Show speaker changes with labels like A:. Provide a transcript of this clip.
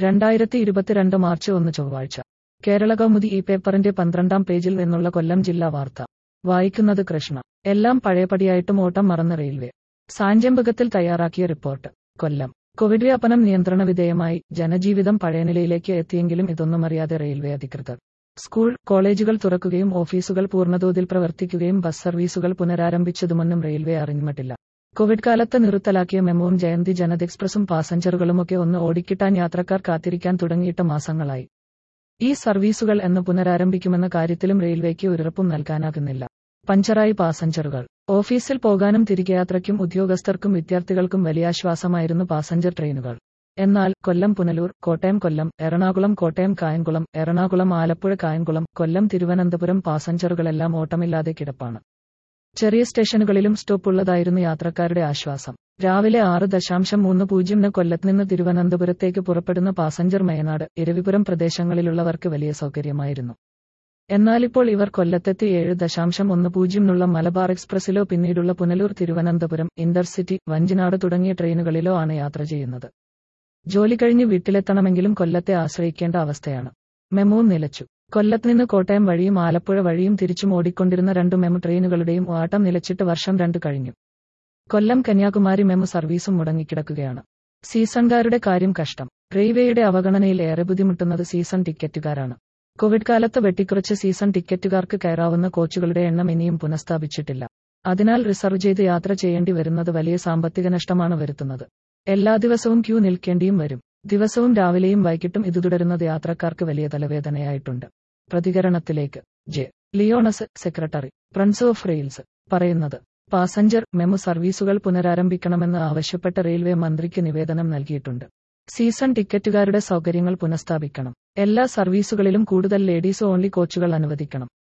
A: രണ്ടായിരത്തി ഇരുപത്തിരണ്ട് മാർച്ച് ഒന്ന് ചൊവ്വാഴ്ച കേരള കൗമുദി ഈ പേപ്പറിന്റെ പന്ത്രണ്ടാം പേജിൽ നിന്നുള്ള കൊല്ലം ജില്ലാ വാർത്ത വായിക്കുന്നത് കൃഷ്ണ എല്ലാം പഴയപടിയായിട്ടും ഓട്ടം മറന്ന റെയിൽവേ സാഞ്ചമ്പകത്തിൽ തയ്യാറാക്കിയ റിപ്പോർട്ട് കൊല്ലം കോവിഡ് വ്യാപനം നിയന്ത്രണ വിധേയമായി ജനജീവിതം പഴയ നിലയിലേക്ക് എത്തിയെങ്കിലും ഇതൊന്നും അറിയാതെ റെയിൽവേ അധികൃതർ സ്കൂൾ കോളേജുകൾ തുറക്കുകയും ഓഫീസുകൾ പൂർണ്ണതോതിൽ പ്രവർത്തിക്കുകയും ബസ് സർവീസുകൾ പുനരാരംഭിച്ചതുമൊന്നും റെയിൽവേ അറിഞ്ഞിട്ടില്ല കോവിഡ് കാലത്ത് നിർത്തലാക്കിയ മെമോവും ജയന്തി ജനത് എക്സ്പ്രസും പാസഞ്ചറുകളുമൊക്കെ ഒന്ന് ഓടിക്കിട്ടാൻ യാത്രക്കാർ കാത്തിരിക്കാൻ തുടങ്ങിയിട്ട് മാസങ്ങളായി ഈ സർവീസുകൾ എന്ന് പുനരാരംഭിക്കുമെന്ന കാര്യത്തിലും റെയിൽവേക്ക് ഒരുറപ്പും നൽകാനാകുന്നില്ല പഞ്ചറായി പാസഞ്ചറുകൾ ഓഫീസിൽ പോകാനും തിരികെ യാത്രയ്ക്കും ഉദ്യോഗസ്ഥർക്കും വിദ്യാർത്ഥികൾക്കും വലിയ ആശ്വാസമായിരുന്നു പാസഞ്ചർ ട്രെയിനുകൾ എന്നാൽ കൊല്ലം പുനലൂർ കോട്ടയം കൊല്ലം എറണാകുളം കോട്ടയം കായംകുളം എറണാകുളം ആലപ്പുഴ കായംകുളം കൊല്ലം തിരുവനന്തപുരം പാസഞ്ചറുകളെല്ലാം ഓട്ടമില്ലാതെ കിടപ്പാണ് ചെറിയ സ്റ്റേഷനുകളിലും സ്റ്റോപ്പ് ഉള്ളതായിരുന്നു യാത്രക്കാരുടെ ആശ്വാസം രാവിലെ ആറ് ദശാംശം മൂന്ന് പൂജ്യമിന് കൊല്ലത്ത് നിന്ന് തിരുവനന്തപുരത്തേക്ക് പുറപ്പെടുന്ന പാസഞ്ചർ മയനാട് ഇരവിപുരം പ്രദേശങ്ങളിലുള്ളവർക്ക് വലിയ സൗകര്യമായിരുന്നു എന്നാലിപ്പോൾ ഇവർ കൊല്ലത്തെത്തി ഏഴ് ദശാംശം ഒന്ന് പൂജ്യമിനുള്ള മലബാർ എക്സ്പ്രസിലോ പിന്നീടുള്ള പുനലൂർ തിരുവനന്തപുരം ഇന്റർസിറ്റി വഞ്ചിനാട് തുടങ്ങിയ ട്രെയിനുകളിലോ ആണ് യാത്ര ചെയ്യുന്നത് ജോലി കഴിഞ്ഞ് വീട്ടിലെത്തണമെങ്കിലും കൊല്ലത്തെ ആശ്രയിക്കേണ്ട അവസ്ഥയാണ് മെമോവും നിലച്ചു കൊല്ലത്ത് നിന്ന് കോട്ടയം വഴിയും ആലപ്പുഴ വഴിയും തിരിച്ചും ഓടിക്കൊണ്ടിരുന്ന രണ്ടു മെമു ട്രെയിനുകളുടെയും ഓട്ടം നിലച്ചിട്ട് വർഷം രണ്ട് കഴിഞ്ഞു കൊല്ലം കന്യാകുമാരി മെമു സർവീസും മുടങ്ങിക്കിടക്കുകയാണ് സീസൺകാരുടെ കാര്യം കഷ്ടം റെയിൽവേയുടെ അവഗണനയിൽ ഏറെ ബുദ്ധിമുട്ടുന്നത് സീസൺ ടിക്കറ്റുകാരാണ് കോവിഡ് കാലത്ത് വെട്ടിക്കുറച്ച് സീസൺ ടിക്കറ്റുകാർക്ക് കയറാവുന്ന കോച്ചുകളുടെ എണ്ണം ഇനിയും പുനഃസ്ഥാപിച്ചിട്ടില്ല അതിനാൽ റിസർവ് ചെയ്ത് യാത്ര ചെയ്യേണ്ടി വരുന്നത് വലിയ സാമ്പത്തിക നഷ്ടമാണ് വരുത്തുന്നത് എല്ലാ ദിവസവും ക്യൂ നിൽക്കേണ്ടിയും വരും ദിവസവും രാവിലെയും വൈകിട്ടും ഇത് തുടരുന്നത് യാത്രക്കാർക്ക് വലിയ തലവേദനയായിട്ടുണ്ട് പ്രതികരണത്തിലേക്ക് J Leones secretary friends on rails പറയുന്നത് പാസഞ്ചർ മെമു സർവീസുകൾ പുനരാരംഭിക്കണമെന്ന് ആവശ്യപ്പെട്ട റെയിൽവേ മന്ത്രിക്ക് നിവേദനം നൽകിയിട്ടുണ്ട് സീസൺ ടിക്കറ്റുകാരുടെ സൗകര്യങ്ങൾ പുനഃസ്ഥാപിക്കണം എല്ലാ സർവീസുകളിലും കൂടുതൽ ലേഡീസ് ഓൺലി കോച്ചുകൾ അനുവദിക്കണം